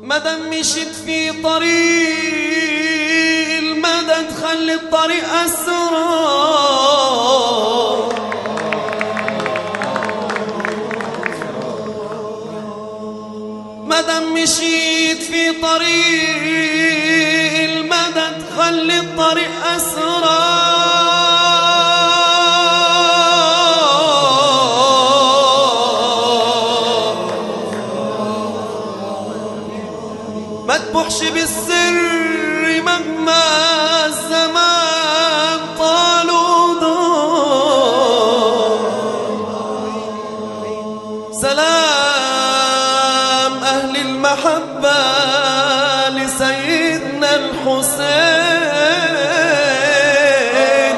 مدام مشيت في طريق المدى تخلي الطريق أسرار مدام مشيت في طريق المدى تخلي الطريق أسرار ما تبوحش بالسر مهما الزمان طال ودار سلام أهل المحبة لسيدنا الحسين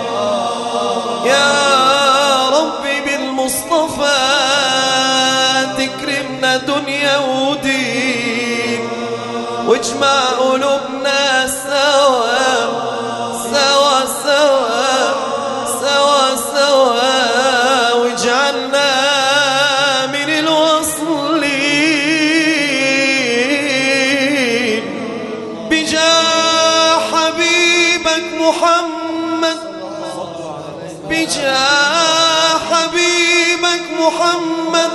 يا ربي بالمصطفى تكرمنا دنيا ودين واجمع قلوبنا سوا سوا سوا سوا سوا واجعلنا من الوصلين بجاه حبيبك محمد بجاه حبيبك محمد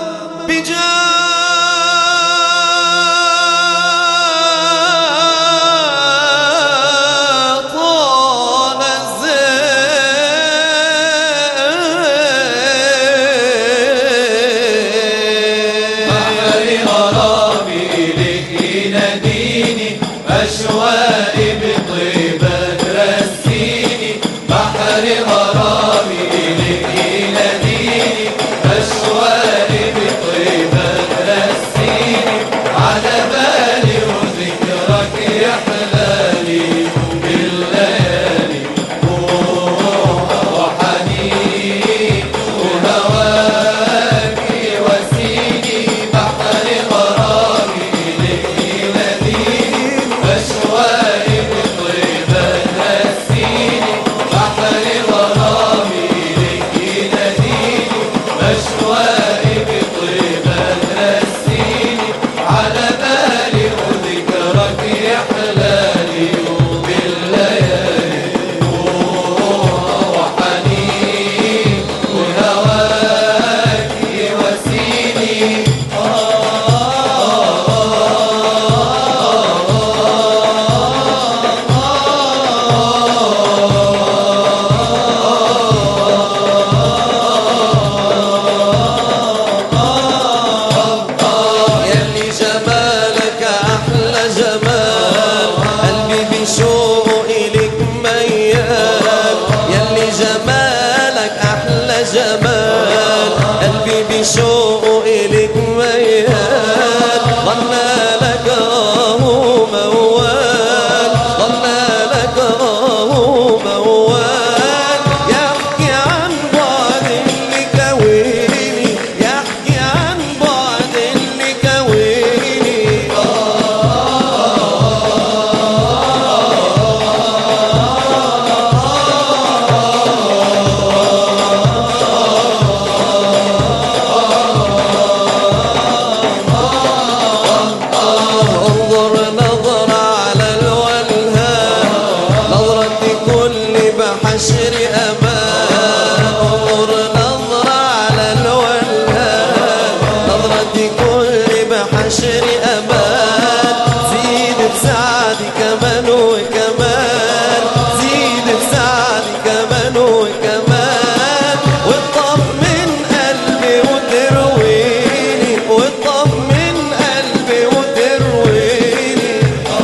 بجاه طال الزين بحر غرامي لك يناديني أشواقي بطيبة ترسيني بحر غرامي لك يناديني أشواقي بطيبة ترسيني على بالي وذكرك يحلالي بالليالي وحنين وهواك وسيني بحر غرامي لك يناديني أشواقي بطيبة تنسيني بحر غرامي لك يناديني أشواقي بطيبة تنسيني على بالي وذكرك يحلالي وبالليالي وحنين وهواك يواسيني يلي جمالك أحلى جمال قلبي بشوق إليك ميال يلي جمالك أحلى جمال قلبي بشوق إليك ميال ظنا لك آه موال ظنا لك آه موال يحكي عن بعد اللي كويني يحكي عن بعد اللي كويني انظر نظرة على الولهان نظرة كل بحشر أمان انظر نظرة على الولهان نظرة كل بحشر أمان زيد بسعدي كمان وكمان زيد بسعدي كمان وكمان واطمن قلبي وترويني واطمن قلبي وترويني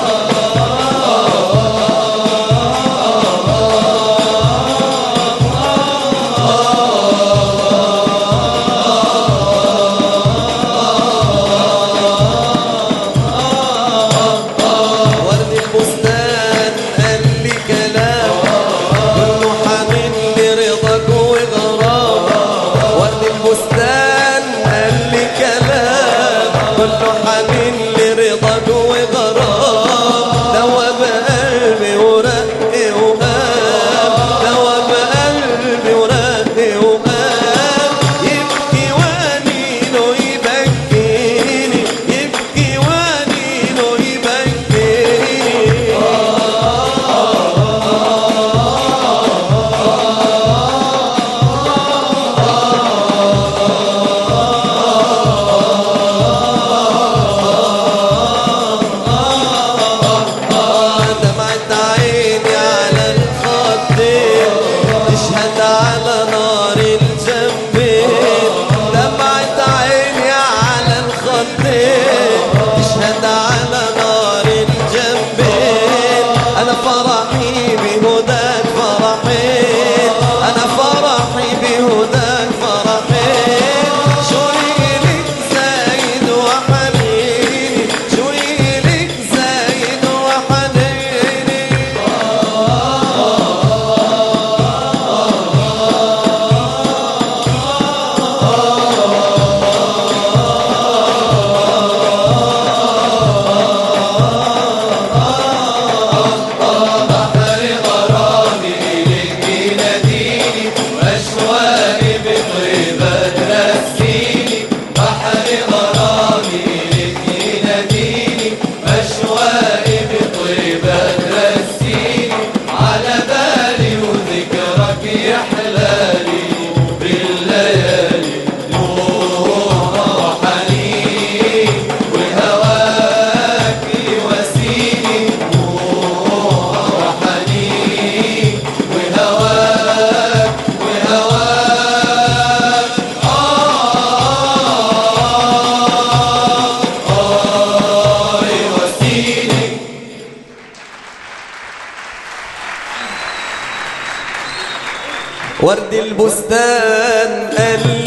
ورد البستان قال لي كلام كله حنين لرضاك وغرام ورد البستان قال لي كلام كله حنين لرضاك وغرام دوب قلبي ورق وقام دوب قلبي ورق وقام يبكي وانينه يبكيني يبكي وانينه ورد البستان قال